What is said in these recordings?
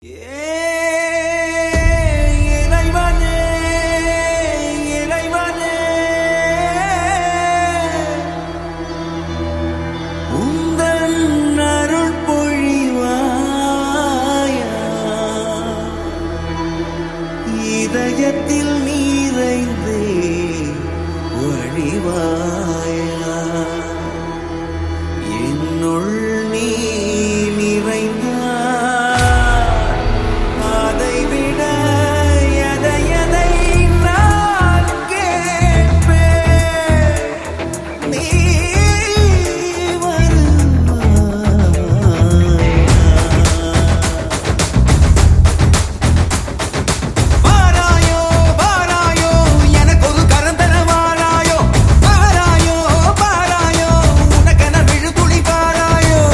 இறைவனே இறைவனே உந்தன் அருள் பொழிவாயா இதயத்தில் நீரைந்தே வழிவாயா என்னுள் நீ நிறைந்தாய் அதை விட எதை எதை நான் கேட்பேன் நீ வருவாயா வாராயோ வாராயோ எனக்கு ஒரு கரந்தன வாராயோ வாராயோ வாராயோ உனக்கென விழுதுளி பாராயோ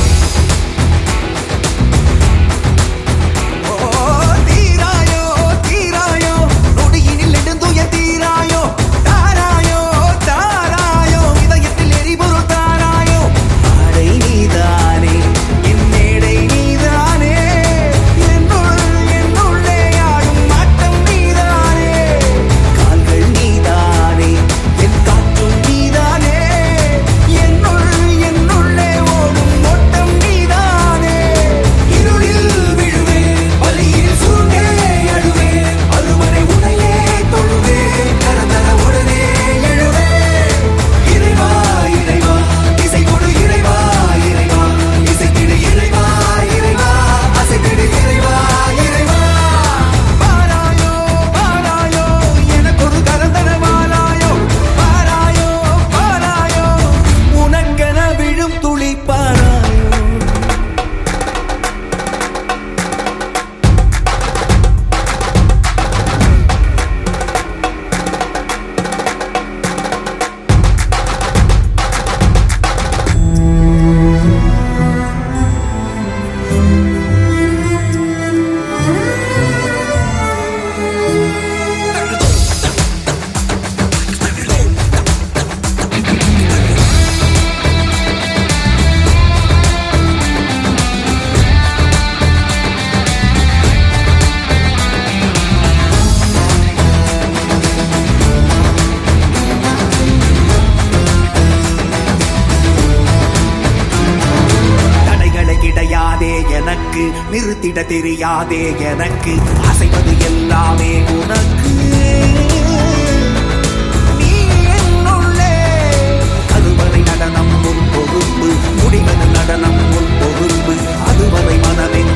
ஓ தீராயோ தீராயோ நொடியினில் நெடுந்துய தீராயோ தாராயோ தாராயோ இதயத்தில் எரிபொருள் தாராயோ ஆடை நீதானே என் மேடை நீதானே என்னுள் என்னுள்ளே ஆடும் ஆட்டம் நீதானே கால்கள் நீதானே என் காற்றும் நீதானே என்னுள் என்னுள்ளே ஓடும் ஓட்டம் நீதானே இருளில் விழுவேன் வலியில் சூழ்ந்தே அழுவேன் அருமனை உனையே தொழுவேன் கரந்தர உடனே எழுவேன் இறைவா இறைவா இசை கொடு இறைவா இறைவா இசைக்கிடு இறைவா இறைவா அசைக்கிடு இறைவா இறைவா பாராயோ பாராயோ எனக்கு ஒரு கரந்தன வாராயோ பாராயோ பாராயோ உனக்கென விழும் துளி பாராயோ தடைகளை கிடையாதே எனக்கு நிறுத்திட தெரியாதே எனக்கு அசைவது எல்லாமே உனக்கு நீ என்னுள்ளே கருவறை நடனம் உன் பொறுப்பு முடிவது நடனம் உன் பொறுப்பு அதுவரை மனமென்